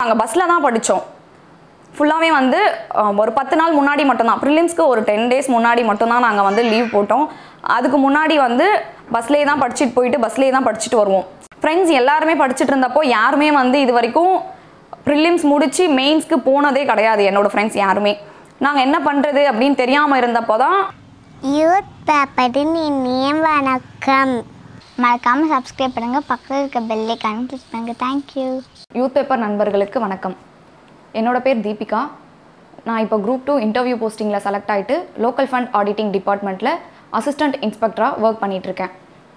நாங்கள் பஸ்ஸில் தான் படித்தோம் ஃபுல்லாகவே வந்து அஹ், ஒரு பத்து நாள் முன்னாடி மட்டும்தான் ப்ரிலிம்ஸ்க்கு ஒரு டென் டேஸ் முன்னாடி மட்டும்தான் நாங்கள் வந்து லீவ் போட்டோம் அதுக்கு முன்னாடி வந்து பஸ்லேயே தான் படிச்சுட்டு போயிட்டு பஸ்லேயே தான் படிச்சுட்டு வருவோம் ஃப்ரெண்ட்ஸ் எல்லாருமே படிச்சுட்டு இருந்தப்போ யாருமே வந்து இது வரைக்கும் ப்ரிலிம்ஸ் முடிச்சு மெயின்ஸ்க்கு போனதே கிடையாது என்னோட ஃப்ரெண்ட்ஸ் யாருமே நாங்கள் என்ன பண்ணுறது அப்படின்னு தெரியாமல் இருந்தப்போ தான் யூத் பேப்பரின் இனிய வணக்கம் மறக்காமல் சப்ஸ்கிரைப் பண்ணுங்கள் பக்கத்தில் இருக்க பெல்லைக்கான கிளிக் பண்ணுங்கள் தேங்க்யூ யூத் பேப்பர் நண்பர்களுக்கு வணக்கம் என்னோட பேர் தீபிகா நான் இப்போ குரூப் டூ இன்டர்வியூ போஸ்டிங்கில் செலக்ட் ஆகிட்டு லோக்கல் ஃபண்ட் ஆடிட்டிங் டிபார்ட்மெண்ட்டில் அசிஸ்டன்ட் இன்ஸ்பெக்டராக ஒர்க் பண்ணிகிட்ருக்கேன்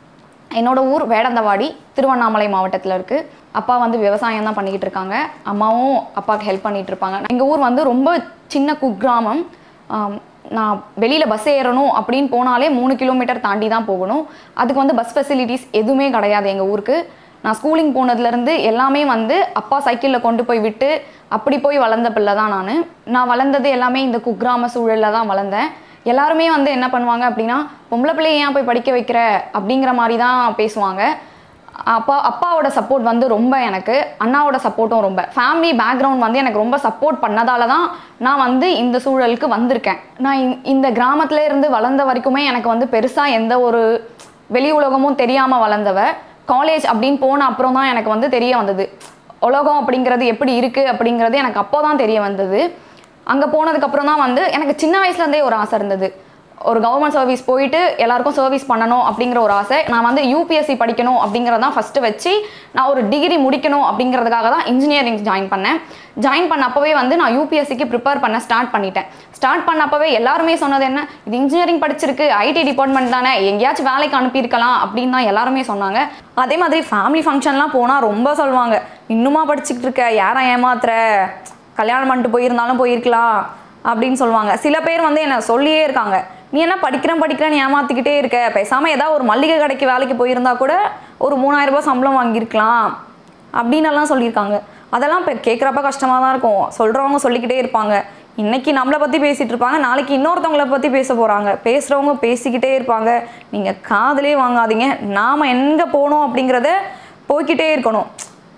என்னோட ஊர் வேடந்தவாடி திருவண்ணாமலை மாவட்டத்தில் இருக்குது அப்பா வந்து விவசாயம் தான் பண்ணிக்கிட்டு இருக்காங்க அம்மாவும் அப்பாவுக்கு ஹெல்ப் பண்ணிகிட்டு இருப்பாங்க எங்கள் ஊர் வந்து ரொம்ப சின்ன குக்கிராமம் ஆம், நான் வெளியில் பஸ் ஏறணும் அப்படின்னு போனாலே மூணு கிலோமீட்டர் தாண்டி தான் போகணும் அதுக்கு வந்து பஸ் ஃபெசிலிட்டிஸ் எதுவுமே கிடையாது எங்கள் ஊருக்கு நான் ஸ்கூலிங் போனதுலேருந்து எல்லாமே வந்து அப்பா சைக்கிளில் கொண்டு போய் விட்டு அப்படி போய் வளர்ந்த பிள்ளை தான் நான் நான் வளர்ந்தது எல்லாமே இந்த குக்கிராம சூழலில் தான் வளர்ந்தேன் எல்லாருமே வந்து என்ன பண்ணுவாங்க அப்படின்னா பொம்பளை பிள்ளைய ஏன் போய் படிக்க வைக்கிற அப்படிங்கிற மாதிரி தான் பேசுவாங்க அப்பா அப்பாவோட சப்போர்ட் வந்து ரொம்ப எனக்கு அண்ணாவோட சப்போர்ட்டும் ரொம்ப ஃபேமிலி பேக்ரவுண்ட் வந்து எனக்கு ரொம்ப சப்போர்ட் பண்ணதால தான் நான் வந்து இந்த சூழலுக்கு வந்திருக்கேன் நான் இந்த- இந்த கிராமத்துல இருந்து வளர்ந்த வரைக்குமே எனக்கு வந்து பெருசாக எந்த ஒரு வெளி உலகமும் தெரியாமல் வளர்ந்தவ காலேஜ் அப்படின்னு போன அப்புறம் தான் எனக்கு வந்து தெரிய வந்தது உலகம் அப்படிங்கிறது எப்படி இருக்குது அப்படிங்கிறது எனக்கு அப்போ தான் தெரிய வந்தது அங்கே போனதுக்கப்புறம் தான் வந்து எனக்கு சின்ன வயசுலேருந்தே ஒரு ஆசை இருந்தது ஒரு கவர்மெண்ட் சர்வீஸ் போயிட்டு எல்லாருக்கும் சர்வீஸ் பண்ணணும் அப்படிங்கிற ஒரு ஆசை நான் வந்து யூபிஎஸ்சி படிக்கணும் அப்படிங்கிறதான் ஃபஸ்ட்டு வச்சு நான் ஒரு டிகிரி முடிக்கணும் அப்படிங்கிறதுக்காக தான் இன்ஜினியரிங் ஜாயின் பண்ணேன் ஜாயின் பண்ண அப்போவே வந்து நான் யூபிஎஸ்சிக்கு ப்ரிப்பேர் பண்ண ஸ்டார்ட் பண்ணிட்டேன் ஸ்டார்ட் பண்ண அப்போவே எல்லாருமே சொன்னது என்ன இது இன்ஜினியரிங் படிச்சிருக்கு ஐடி டிபார்ட்மெண்ட் தானே எங்கேயாச்சும் வேலைக்கு அனுப்பியிருக்கலாம் அப்படின்னு தான் எல்லாருமே சொன்னாங்க அதே மாதிரி ஃபேமிலி ஃபங்க்ஷன்லாம் போனால் ரொம்ப சொல்லுவாங்க இன்னுமா படிச்சுக்கிட்டு இருக்க யாரை ஏமாத்துற கல்யாணம் பண்ணிட்டு போயிருந்தாலும் போயிருக்கலாம் அப்படின்னு சொல்லுவாங்க சில பேர் வந்து என்ன சொல்லியே இருக்காங்க நீ என்ன படிக்கிறேன் படிக்கிறேன்னு ஏமாத்திக்கிட்டே இருக்க பேசாமல் ஏதாவது ஒரு மல்லிகை கடைக்கு வேலைக்கு போயிருந்தா கூட ஒரு மூணாயிரம் ரூபாய் சம்பளம் வாங்கியிருக்கலாம் அப்படின்னு எல்லாம் சொல்லியிருக்காங்க அதெல்லாம் இப்போ கேட்குறப்ப கஷ்டமாக தான் இருக்கும் சொல்கிறவங்க சொல்லிக்கிட்டே இருப்பாங்க இன்னைக்கு நம்மளை பற்றி பேசிகிட்டு இருப்பாங்க நாளைக்கு இன்னொருத்தவங்கள பற்றி பேச போகிறாங்க பேசுகிறவங்க பேசிக்கிட்டே இருப்பாங்க நீங்கள் காதலே வாங்காதீங்க நாம் எங்கே போகணும் அப்படிங்கிறத போய்க்கிட்டே இருக்கணும்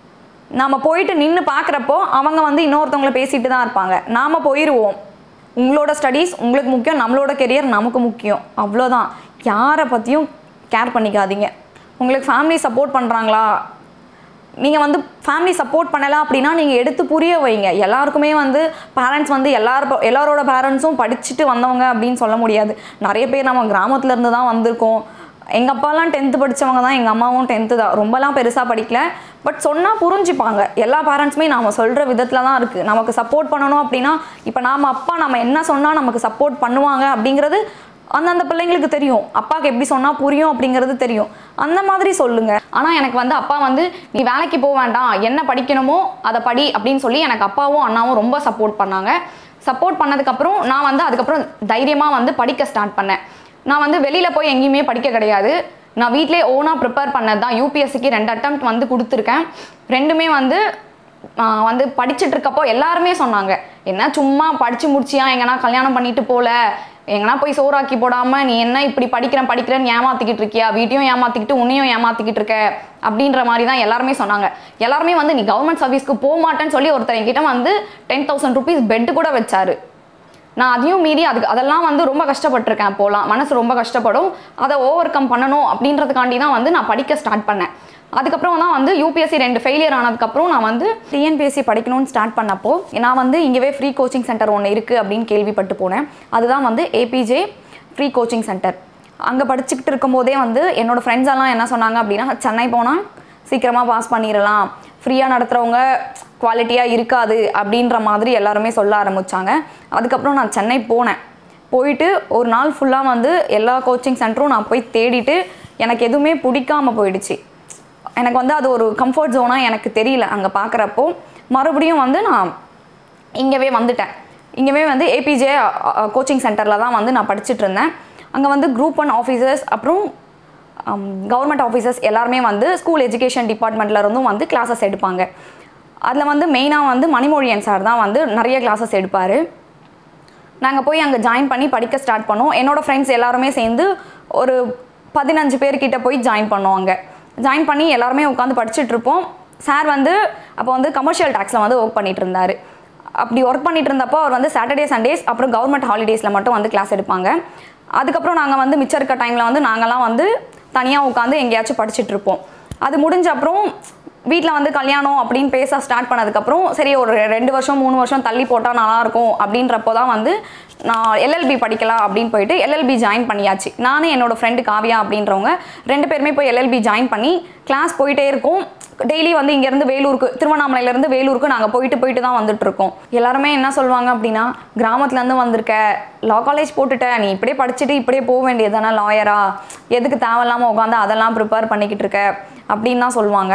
நாம் போயிட்டு நின்று பார்க்குறப்போ அவங்க வந்து இன்னொருத்தவங்கள பேசிட்டு தான் இருப்பாங்க நாம் போயிடுவோம் உங்களோட ஸ்டடீஸ் உங்களுக்கு முக்கியம் நம்மளோட கெரியர் நமக்கு முக்கியம் அவ்வளோதான் யாரை பற்றியும் கேர் பண்ணிக்காதீங்க உங்களுக்கு ஃபேமிலி சப்போர்ட் பண்ணுறாங்களா நீங்கள் வந்து ஃபேமிலி சப்போர்ட் பண்ணலை அப்படின்னா நீங்கள் எடுத்து புரிய வைங்க எல்லாருக்குமே வந்து பேரண்ட்ஸ் வந்து எல்லார் ப- எல்லாரோட பேரண்ட்ஸும் படிச்சுட்டு வந்தவங்க அப்படின்னு சொல்ல முடியாது நிறைய பேர் நம்ம கிராமத்துல இருந்து தான் வந்திருக்கோம் எங்கள் அப்பாலாம் டென்த்து படித்தவங்க தான் எங்கள் அம்மாவும் டென்த்து தான் ரொம்பலாம் பெருசாக படிக்கல பட் சொன்னால் புரிஞ்சுப்பாங்க எல்லா பேரண்ட்ஸுமே நாம் சொல்கிற விதத்தில் தான் இருக்குது நமக்கு சப்போர்ட் பண்ணணும் அப்படின்னா இப்போ நாம் அப்பா நம்ம என்ன சொன்னால் நமக்கு சப்போர்ட் பண்ணுவாங்க அப்படிங்கிறது அந்தந்த பிள்ளைங்களுக்கு தெரியும் அப்பாவுக்கு எப்படி சொன்னால் புரியும் அப்படிங்கிறது தெரியும் அந்த மாதிரி சொல்லுங்க ஆனால் எனக்கு வந்து அப்பா வந்து நீ வேலைக்கு போக வேண்டாம் என்ன படிக்கணுமோ அதை படி அப்படின்னு சொல்லி எனக்கு அப்பாவும் அண்ணாவும் ரொம்ப சப்போர்ட் பண்ணாங்க சப்போர்ட் பண்ணதுக்கப்புறம் நான் வந்து அதுக்கப்புறம் தைரியமாக வந்து படிக்க ஸ்டார்ட் பண்ணேன் நான் வந்து வெளியில் போய் எங்கேயுமே படிக்க கிடையாது நான் வீட்டிலே ஓனாக ப்ரிப்பேர் பண்ணது தான் யூபிஎஸ்சிக்கு ரெண்டு அட்டம் வந்து கொடுத்துருக்கேன் ரெண்டுமே வந்து ஆஹ் வந்து படிச்சுட்டு இருக்கப்போ எல்லாருமே சொன்னாங்க என்ன சும்மா படிச்சு முடிச்சியா எங்கன்னா கல்யாணம் பண்ணிட்டு போல எங்கன்னா போய் சோறாக்கி போடாம நீ என்ன இப்படி படிக்கிறேன் படிக்கிறேன்னு ஏமாத்திக்கிட்டு இருக்கியா வீட்டையும் ஏமாத்திக்கிட்டு உன்னையும் ஏமாத்திக்கிட்டு இருக்க அப்படின்ற மாதிரி தான் எல்லாருமே சொன்னாங்க எல்லாருமே வந்து நீ கவர்மெண்ட் சர்வீஸ்க்கு போக மாட்டேன்னு சொல்லி ஒருத்தர் என்கிட்ட வந்து டென் தௌசண்ட் ருபீஸ் பெட்டு கூட வச்சாரு நான் அதையும் மீறி அதுக்கு அதெல்லாம் வந்து ரொம்ப கஷ்டப்பட்டிருக்கேன் போகலாம் மனசு ரொம்ப கஷ்டப்படும் அதை ஓவர் கம் பண்ணணும் அப்படின்றதுக்காண்டி தான் வந்து நான் படிக்க ஸ்டார்ட் பண்ணேன் அதுக்கப்புறம் தான் வந்து யூபிஎஸ்சி ரெண்டு ஃபெயிலியர் ஆனதுக்கப்புறம் நான் வந்து டிஎன்பிஎஸ்சி படிக்கணும்னு ஸ்டார்ட் பண்ணப்போ நான் வந்து இங்கேவே ஃப்ரீ கோச்சிங் சென்டர் ஒன்று இருக்குது அப்படின்னு கேள்விப்பட்டு போனேன் அதுதான் வந்து ஏபிஜே ஃப்ரீ கோச்சிங் சென்டர் அங்கே படிச்சுக்கிட்டு இருக்கும்போதே வந்து என்னோட ஃப்ரெண்ட்ஸ் எல்லாம் என்ன சொன்னாங்க அப்படின்னா சென்னை போனால் சீக்கிரமாக பாஸ் பண்ணிடலாம் ஃப்ரீயாக நடத்துகிறவங்க குவாலிட்டியாக இருக்காது அப்படின்ற மாதிரி எல்லாருமே சொல்ல ஆரம்பித்தாங்க அதுக்கப்புறம் நான் சென்னை போனேன் போயிட்டு ஒரு நாள் ஃபுல்லாக வந்து எல்லா கோச்சிங் சென்டரும் நான் போய் தேடிட்டு எனக்கு எதுவுமே பிடிக்காம போயிடுச்சு எனக்கு வந்து அது ஒரு கம்ஃபர்ட் ஜோனாக எனக்கு தெரியல அங்கே பார்க்குறப்போ மறுபடியும் வந்து நான் இங்கேவே வந்துட்டேன் இங்கேவே வந்து ஏபிஜே கோச்சிங் சென்டரில் தான் வந்து நான் படிச்சுட்டு இருந்தேன் அங்கே வந்து குரூப் ஒன் ஆஃபீஸர்ஸ் அப்புறம் கவர்மெண்ட் ஆஃபீஸர்ஸ் எல்லாருமே வந்து ஸ்கூல் எஜுகேஷன் டிபார்ட்மெண்ட்ல இருந்தும் வந்து கிளாஸஸ் எடுப்பாங்க அதில் வந்து மெயினாக வந்து மணிமொழியன் சார் தான் வந்து நிறைய கிளாஸஸ் எடுப்பார் நாங்கள் போய் அங்கே ஜாயின் பண்ணி படிக்க ஸ்டார்ட் பண்ணோம் என்னோட ஃப்ரெண்ட்ஸ் எல்லாருமே சேர்ந்து ஒரு பதினஞ்சு பேர்கிட்ட போய் ஜாயின் பண்ணோம் அங்கே ஜாயின் பண்ணி எல்லாருமே உட்காந்து படிச்சுட்டு இருப்போம் சார் வந்து அப்போ வந்து கமர்ஷியல் டேக்ஸில் வந்து ஒர்க் பண்ணிட்டு இருந்தார் அப்படி ஒர்க் பண்ணிட்டு இருந்தப்போ அவர் வந்து சாட்டர்டே சண்டேஸ் அப்புறம் கவர்மெண்ட் ஹாலிடேஸில் மட்டும் வந்து கிளாஸ் எடுப்பாங்க அதுக்கப்புறம் நாங்கள் வந்து மிச்சம் இருக்க டைமில் வந்து நாங்கள்லாம் வந்து தனியாக உட்காந்து எங்கேயாச்சும் படிச்சுட்டு இருப்போம் அது முடிஞ்ச அப்புறம் வீட்டில் வந்து கல்யாணம் அப்படின்னு பேச ஸ்டார்ட் பண்ணதுக்கப்புறம் சரி ஒரு ரெண்டு வருஷம் மூணு வருஷம் தள்ளி போட்டால் நல்லாயிருக்கும் அப்படின்றப்போ தான் வந்து நான் எல்எல்பி படிக்கலாம் அப்படின்னு போயிட்டு எல்எல்பி ஜாயின் பண்ணியாச்சு நானும் என்னோட ஃப்ரெண்டு காவியா அப்படின்றவங்க ரெண்டு பேருமே போய் எல்எல்பி ஜாயின் பண்ணி கிளாஸ் போயிட்டே இருக்கோம் டெய்லி வந்து இங்கேருந்து வேலூருக்கு திருவண்ணாமலையிலேருந்து வேலூருக்கு நாங்கள் போயிட்டு போயிட்டு தான் வந்துட்டு இருக்கோம் எல்லாருமே என்ன சொல்லுவாங்க அப்படின்னா கிராமத்துலேருந்து வந்திருக்க லா காலேஜ் போட்டுட்ட நீ இப்படியே படிச்சுட்டு இப்படியே போக வேண்டியது தானே லாயரா எதுக்கு தேவையில்லாமல் உட்காந்து அதெல்லாம் ப்ரிப்பேர் பண்ணிக்கிட்டு இருக்க அப்படின்னு தான் சொல்லுவாங்க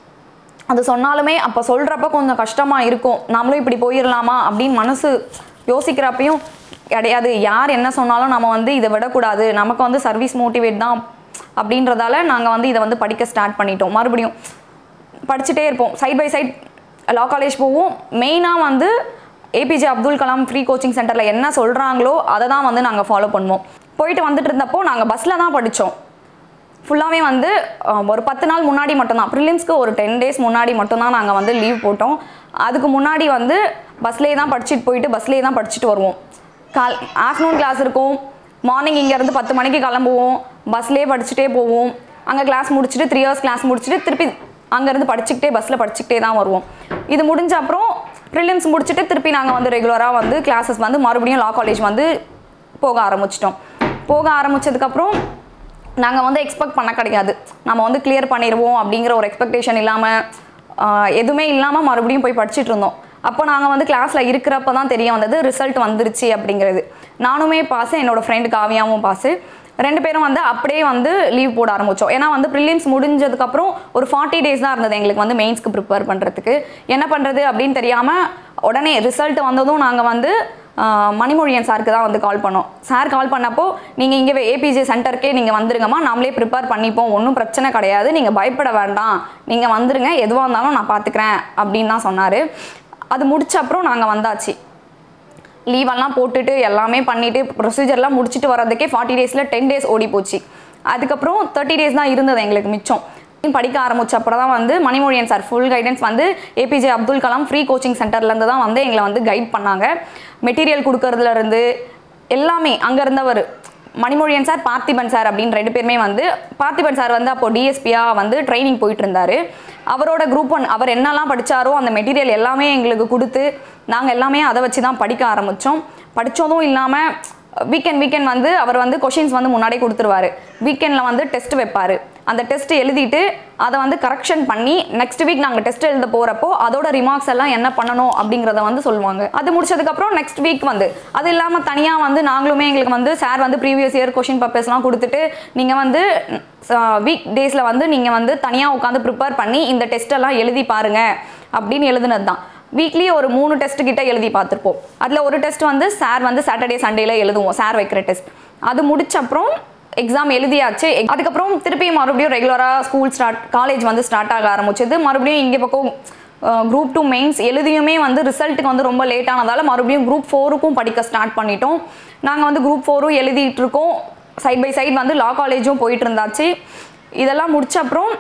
அது சொன்னாலுமே அப்போ சொல்கிறப்ப கொஞ்சம் கஷ்டமாக இருக்கும் நாமளும் இப்படி போயிடலாமா அப்படின்னு மனசு யோசிக்கிறப்பையும் கிடையாது யார் என்ன சொன்னாலும் நம்ம வந்து இதை விடக்கூடாது நமக்கு வந்து சர்வீஸ் மோட்டிவேட் தான் அப்படின்றதால நாங்கள் வந்து இதை வந்து படிக்க ஸ்டார்ட் பண்ணிட்டோம் மறுபடியும் படிச்சுட்டே இருப்போம் side by side law college போவோம் மெயினாக வந்து APJ Abdul Kalam free coaching சென்டரில் என்ன சொல்கிறாங்களோ அதை தான் வந்து நாங்கள் ஃபாலோ பண்ணுவோம் போயிட்டு வந்துட்டு இருந்தப்போ நாங்கள் பஸ்ஸில் தான் படித்தோம் ஃபுல்லாகவே வந்து அஹ், ஒரு பத்து நாள் முன்னாடி மட்டும்தான் ப்ரிலிம்ஸ்க்கு ஒரு டென் டேஸ் முன்னாடி மட்டும்தான் நாங்கள் வந்து லீவ் போட்டோம் அதுக்கு முன்னாடி வந்து பஸ்லேயே தான் படிச்சுட்டு போயிட்டு பஸ்லேயே தான் படிச்சுட்டு வருவோம் கால் ஆஃப்டர்நூன் கிளாஸ் இருக்கும் மார்னிங் இங்கேருந்து பத்து மணிக்கு கிளம்புவோம் பஸ்லேயே படிச்சுட்டே போவோம் அங்கே கிளாஸ் முடிச்சுட்டு த்ரீ ஹவர்ஸ் கிளாஸ் முடிச்சுட்டு திருப்பி அங்கேருந்து படிச்சுக்கிட்டே பஸ்ஸில் படிச்சுக்கிட்டே தான் வருவோம் இது முடிஞ்ச அப்புறம் ப்ரிலிம்ஸ் முடிச்சுட்டு திருப்பி நாங்கள் வந்து ரெகுலராக வந்து கிளாஸஸ் வந்து மறுபடியும் லா காலேஜ் வந்து போக ஆரம்பிச்சிட்டோம் போக ஆரம்பிச்சதுக்கப்புறம் நாங்கள் வந்து எக்ஸ்பெக்ட் பண்ண கிடையாது நம்ம வந்து கிளியர் பண்ணிடுவோம் அப்படிங்கிற ஒரு எக்ஸ்பெக்டேஷன் இல்லாமல் எதுவுமே இல்லாமல் மறுபடியும் போய் படிச்சுட்டு இருந்தோம் அப்போ நாங்கள் வந்து கிளாஸில் இருக்கிறப்ப தான் தெரிய வந்தது ரிசல்ட் வந்துருச்சு அப்படிங்கிறது நானுமே பாஸ் என்னோட ஃப்ரெண்டு காவியாவும் பாஸு ரெண்டு பேரும் வந்து அப்படியே வந்து லீவ் போட ஆரம்பித்தோம் ஏன்னா வந்து ப்ரிலிம்ஸ் முடிஞ்சதுக்கப்புறம் ஒரு ஃபார்ட்டி டேஸ் தான் இருந்தது எங்களுக்கு வந்து மெயின்ஸ்க்கு ப்ரிப்பேர் பண்ணுறதுக்கு என்ன பண்ணுறது அப்படின்னு தெரியாமல் உடனே ரிசல்ட் வந்ததும் நாங்கள் வந்து ஆஹ், மணிமொழியன் சாருக்கு தான் வந்து கால் பண்ணோம் சார் கால் பண்ணப்போ நீங்கள் இங்கே ஏபிஜே சென்டருக்கே நீங்கள் வந்துருங்கம்மா நாமளே ப்ரிப்பேர் பண்ணிப்போம் ஒன்றும் பிரச்சனை கிடையாது நீங்கள் பயப்பட வேண்டாம் நீங்கள் வந்துருங்க எதுவாக இருந்தாலும் நான் பார்த்துக்கிறேன் அப்படின்னு தான் சொன்னார் அது முடிச்ச அப்புறம் நாங்கள் வந்தாச்சு லீவெல்லாம் போட்டுட்டு எல்லாமே பண்ணிட்டு ப்ரொசீஜர்லாம் முடிச்சுட்டு வர்றதுக்கே ஃபார்ட்டி டேஸில் டென் டேஸ் ஓடி போச்சு அதுக்கப்புறம் தேர்ட்டி டேஸ் தான் இருந்தது எங்களுக்கு மிச்சம் படிக்க ஆரம்பிச்ச அப்புறம் தான் வந்து மணிமொழியன் சார் ஃபுல் கைடன்ஸ் வந்து APJ Abdul Kalam free coaching சென்டர்லேருந்து தான் வந்து எங்களை வந்து கைட் பண்ணாங்க மெட்டீரியல் கொடுக்கறதுல இருந்து எல்லாமே அங்கே இருந்தவர் மணிமொழியன் சார் பார்த்திபன் சார் அப்படின்னு ரெண்டு பேருமே வந்து பார்த்திபன் சார் வந்து அப்போ டிஎஸ்பியா வந்து ட்ரைனிங் போயிட்டு இருந்தாரு அவரோட குரூப் ஒன் அவர் என்னெல்லாம் படிச்சாரோ அந்த மெட்டீரியல் எல்லாமே எங்களுக்கு கொடுத்து நாங்கள் எல்லாமே அதை வச்சு தான் படிக்க ஆரம்பித்தோம் படித்ததும் இல்லாமல் வீக்கெண்ட் வீக்கெண்ட் வந்து அவர் வந்து கொஷின்ஸ் வந்து முன்னாடியே கொடுத்துருவாரு வீக்கெண்டில் வந்து டெஸ்ட் வைப்பார் அந்த டெஸ்ட் எழுதிட்டு அதை வந்து கரெக்ஷன் பண்ணி நெக்ஸ்ட் வீக் நாங்கள் டெஸ்ட் எழுத போகிறப்போ அதோட ரிமார்க்ஸ் எல்லாம் என்ன பண்ணணும் அப்படிங்கிறத வந்து சொல்லுவாங்க அது முடிச்சதுக்கப்புறம் நெக்ஸ்ட் வீக் வந்து அது இல்லாமல் தனியாக வந்து நாங்களுமே எங்களுக்கு வந்து சார் வந்து ப்ரீவியஸ் இயர் கொஷின் பேப்பர்ஸ்லாம் கொடுத்துட்டு நீங்கள் வந்து வீக் டேஸில் வந்து நீங்கள் வந்து தனியாக உட்காந்து ப்ரிப்பேர் பண்ணி இந்த டெஸ்ட் எல்லாம் எழுதி பாருங்க அப்படின்னு எழுதுனது தான் வீக்லி ஒரு மூணு டெஸ்ட் கிட்ட எழுதி பார்த்துருப்போம் அதில் ஒரு டெஸ்ட் வந்து சார் வந்து சாட்டர்டே சண்டேல எழுதுவோம் சார் வைக்கிற டெஸ்ட் அது முடிச்ச அப்புறம் எக்ஸாம் எழுதியாச்சு அதுக்கப்புறம் திருப்பி மறுபடியும் ரெகுலராக ஸ்கூல் ஸ்டார்ட் காலேஜ் வந்து ஸ்டார்ட் ஆக ஆரம்பிச்சது மறுபடியும் இங்கே பக்கம் குரூப் டூ மெயின்ஸ் எழுதியுமே வந்து ரிசல்ட்டுக்கு வந்து ரொம்ப லேட் ஆனதால மறுபடியும் குரூப் ஃபோருக்கும் படிக்க ஸ்டார்ட் பண்ணிட்டோம் நாங்கள் வந்து குரூப் ஃபோரும் எழுதிட்டு இருக்கோம் சைட் பை சைட் வந்து லா காலேஜும் போயிட்டு இருந்தாச்சு இதெல்லாம் முடிச்ச அப்புறம்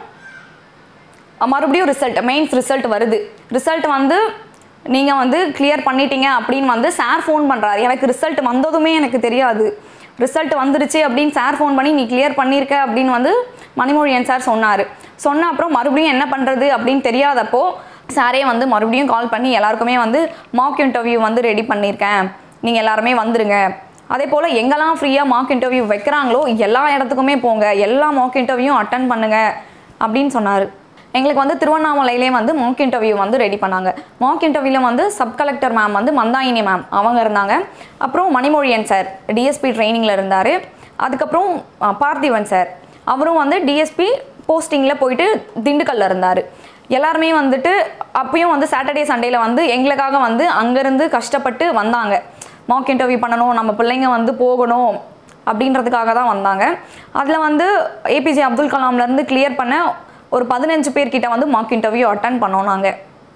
மறுபடியும் ரிசல்ட் மெயின்ஸ் ரிசல்ட் வருது ரிசல்ட் வந்து நீங்கள் வந்து கிளியர் பண்ணிட்டீங்க அப்படின்னு வந்து சார் ஃபோன் பண்ணுறாரு எனக்கு ரிசல்ட் வந்ததுமே எனக்கு தெரியாது ரிசல்ட் வந்துருச்சு அப்படின்னு சார் ஃபோன் பண்ணி நீ கிளியர் பண்ணியிருக்க அப்படின்னு வந்து மணிமொழியன் சார் சொன்னார் சொன்ன அப்புறம் மறுபடியும் என்ன பண்ணுறது அப்படின்னு தெரியாதப்போ சாரே வந்து மறுபடியும் கால் பண்ணி எல்லாருக்குமே வந்து மார்க் இன்டர்வியூ வந்து ரெடி பண்ணியிருக்கேன் நீங்கள் எல்லாருமே வந்துருங்க அதே போல் எங்கெல்லாம் ஃப்ரீயாக மார்க் இன்டர்வியூ வைக்கிறாங்களோ எல்லா இடத்துக்குமே போங்க எல்லா மார்க் இன்டர்வியூ அட்டன் பண்ணுங்க அப்படின்னு சொன்னார் எங்களுக்கு வந்து திருவண்ணாமலையிலே வந்து மார்க் இன்டர்வியூ வந்து ரெடி பண்ணாங்க மார்க் இன்டர்வியூவில் வந்து சப் கலெக்டர் மேம் வந்து மந்தாயினி மேம் அவங்க இருந்தாங்க அப்புறம் மணிமொழியன் சார் டிஎஸ்பி ட்ரைனிங்கில் இருந்தார் அதுக்கப்புறம் அஹ், பார்த்திபன் சார் அவரும் வந்து டிஎஸ்பி போஸ்டிங்கில் போயிட்டு திண்டுக்கல்ல இருந்தார் எல்லாருமே வந்துட்டு அப்பயும் வந்து சாட்டர்டே சண்டேல வந்து எங்களுக்காக வந்து அங்கேருந்து கஷ்டப்பட்டு வந்தாங்க மார்க் இன்டர்வியூ பண்ணணும் நம்ம பிள்ளைங்க வந்து போகணும் அப்படின்றதுக்காக தான் வந்தாங்க அதில் வந்து ஏபிஜே அப்துல் கலாம்லேருந்து கிளியர் பண்ண ஒரு பதினஞ்சு பேர்கிட்ட வந்து மார்க் இன்டர்வியூ அட்டன் பண்ணோம் நாங்கள்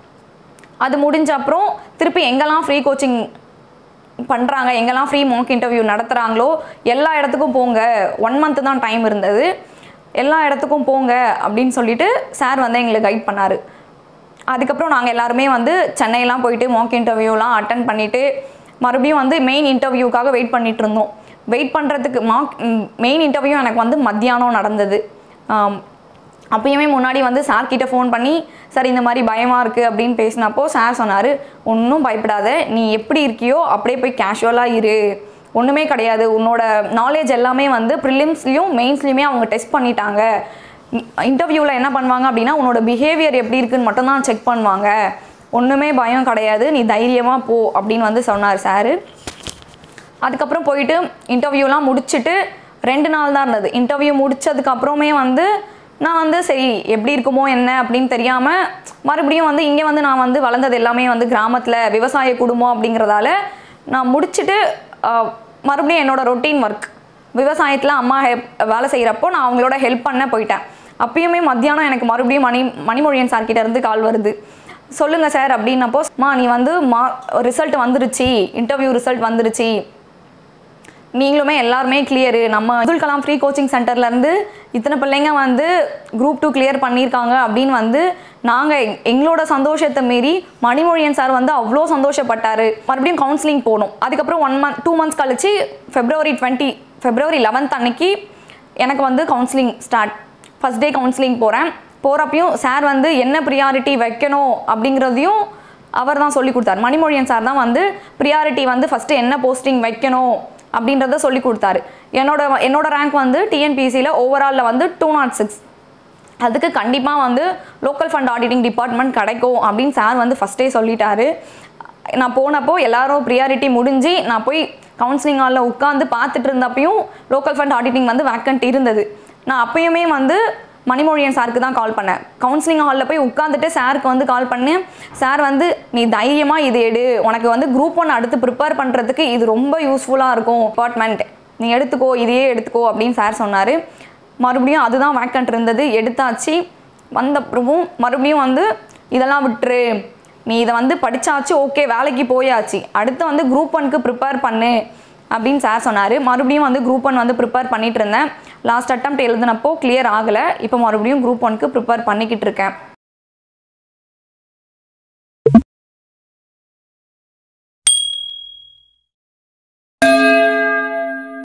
அது முடிஞ்ச அப்புறம் திருப்பி எங்கெல்லாம் ஃப்ரீ கோச்சிங் பண்ணுறாங்க எங்கெல்லாம் ஃப்ரீ மார்க் இன்டர்வியூ நடத்துகிறாங்களோ எல்லா இடத்துக்கும் போங்க ஒன் மந்த் தான் டைம் இருந்தது எல்லா இடத்துக்கும் போங்க அப்படின்னு சொல்லிட்டு சார் வந்து எங்களை கைட் பண்ணார் அதுக்கப்புறம் நாங்கள் எல்லாருமே வந்து சென்னையெல்லாம் போயிட்டு மாக் இன்டர்வியூலாம் அட்டன் பண்ணிவிட்டு மறுபடியும் வந்து மெயின் இன்டர்வியூக்காக வெயிட் பண்ணிட்டு இருந்தோம் வெயிட் பண்ணுறதுக்கு மாக் மெயின் இன்டர்வியூ எனக்கு வந்து மத்தியானம் நடந்தது ஆம், அப்பயுமே முன்னாடி வந்து சார் கிட்ட ஃபோன் பண்ணி சார் இந்த மாதிரி பயமாக இருக்குது அப்படின்னு பேசினப்போ சார் சொன்னார் ஒன்றும் பயப்படாத நீ எப்படி இருக்கியோ அப்படியே போய் கேஷுவலாக இரு ஒன்றுமே கிடையாது உன்னோட நாலேஜ் எல்லாமே வந்து ப்ரிலிம்ஸ்லேயும் மெயின்ஸ்லேயுமே அவங்க டெஸ்ட் பண்ணிட்டாங்க இன்டர்வியூவில் என்ன பண்ணுவாங்க அப்படின்னா உன்னோட பிஹேவியர் எப்படி இருக்குன்னு மட்டும்தான் செக் பண்ணுவாங்க ஒன்றுமே பயம் கிடையாது நீ தைரியமாக போ அப்படின்னு வந்து சொன்னார் சார் அதுக்கப்புறம் போயிட்டு இன்டர்வியூலாம் முடிச்சுட்டு ரெண்டு நாள் தான் இருந்தது இன்டர்வியூ முடிச்சதுக்கு அப்புறமே வந்து நான் வந்து சரி எப்படி இருக்குமோ என்ன அப்படின்னு தெரியாமல் மறுபடியும் வந்து இங்கே வந்து நான் வந்து வளர்ந்தது எல்லாமே வந்து கிராமத்தில் விவசாய குடும்பம் அப்படிங்கிறதால நான் முடிச்சுட்டு ஆஹ், மறுபடியும் என்னோட ரொட்டீன் ஒர்க் விவசாயத்தில் அம்மா ஹெப் வேலை செய்கிறப்போ நான் அவங்களோட ஹெல்ப் பண்ண போயிட்டேன் அப்பயுமே மத்தியானம் எனக்கு மறுபடியும் மணி மணிமொழியன் சார் கிட்ட இருந்து கால் வருது சொல்லுங்கள் சார் அப்படின்னப்போ மா நீ வந்து மா ரிசல்ட் வந்துருச்சு இன்டர்வியூ ரிசல்ட் வந்துருச்சு நீங்களுமே எல்லாருமே கிளியரு நம்ம அப்துல் கலாம் ஃப்ரீ கோச்சிங் சென்டர்லேருந்து இத்தனை பிள்ளைங்க வந்து குரூப் டூ கிளியர் பண்ணியிருக்காங்க அப்படின்னு வந்து நாங்கள் எங்களோட சந்தோஷத்தை மீறி மணிமொழியன் சார் வந்து அவ்வளோ சந்தோஷப்பட்டார் மறுபடியும் கவுன்சிலிங் போகணும் அதுக்கப்புறம் ஒன் மந்த் டூ மந்த்ஸ் கழிச்சு ஃபெப்ரவரி டுவெண்ட்டி ஃபெப்ரவரி லெவன்த் அன்னைக்கு எனக்கு வந்து counselling start first day counselling போகிறேன் போகிறப்பையும் சார் வந்து என்ன ப்ரியாரிட்டி வைக்கணும் அப்படிங்கிறதையும் அவர் தான் சொல்லி கொடுத்தார் மணிமொழியன் சார் தான் வந்து ப்ரியாரிட்டி வந்து ஃபஸ்ட்டு என்ன போஸ்டிங் வைக்கணும் அப்படின்றத சொல்லி கொடுத்தாரு என்னோட என்னோட ரேங்க் வந்து டிஎன்பிசியில் ஓவராலில் வந்து டூ நாட் சிக்ஸ் அதுக்கு கண்டிப்பாக வந்து லோக்கல் ஃபண்ட் ஆடிட்டிங் டிபார்ட்மெண்ட் கிடைக்கும் அப்படின்னு சார் வந்து ஃபஸ்ட்டே சொல்லிட்டாரு நான் போனப்போ எல்லாரும் ப்ரியாரிட்டி முடிஞ்சு நான் போய் கவுன்சிலிங் ஹாலில் உட்காந்து பார்த்துட்டு இருந்தப்பையும் லோக்கல் ஃபண்ட் ஆடிட்டிங் வந்து வேக்கண்ட் இருந்தது நான் அப்பயுமே வந்து மணிமொழியன் சாருக்கு தான் கால் பண்ணேன் கவுன்சிலிங் ஹாலில் போய் உட்காந்துட்டு சாருக்கு வந்து கால் பண்ணேன் சார் வந்து நீ தைரியமாக இது எடு உனக்கு வந்து குரூப் ஒன் அடுத்து ப்ரிப்பேர் பண்ணுறதுக்கு இது ரொம்ப யூஸ்ஃபுல்லாக இருக்கும் டிபார்ட்மெண்ட் நீ எடுத்துக்கோ இதையே எடுத்துக்கோ அப்படின்னு சார் சொன்னார் மறுபடியும் அதுதான் வேக்கண்ட் இருந்தது எடுத்தாச்சு வந்த அப்புறமும் மறுபடியும் வந்து இதெல்லாம் விட்டுரு நீ இதை வந்து படிச்சாச்சு ஓகே வேலைக்கு போயாச்சு அடுத்து வந்து குரூப் ஒன்க்கு ப்ரிப்பேர் பண்ணு அப்படின்னு சார் சொன்னார் மறுபடியும் வந்து குரூப் ஒன் வந்து ப்ரிப்பேர் பண்ணிட்டு இருந்தேன் லாஸ்ட் அட்டம் எழுதினப்போ கிளியர் ஆகலை இப்போ மறுபடியும் குரூப் ஒன்க்கு ப்ரிப்பேர் பண்ணிக்கிட்டு இருக்கேன்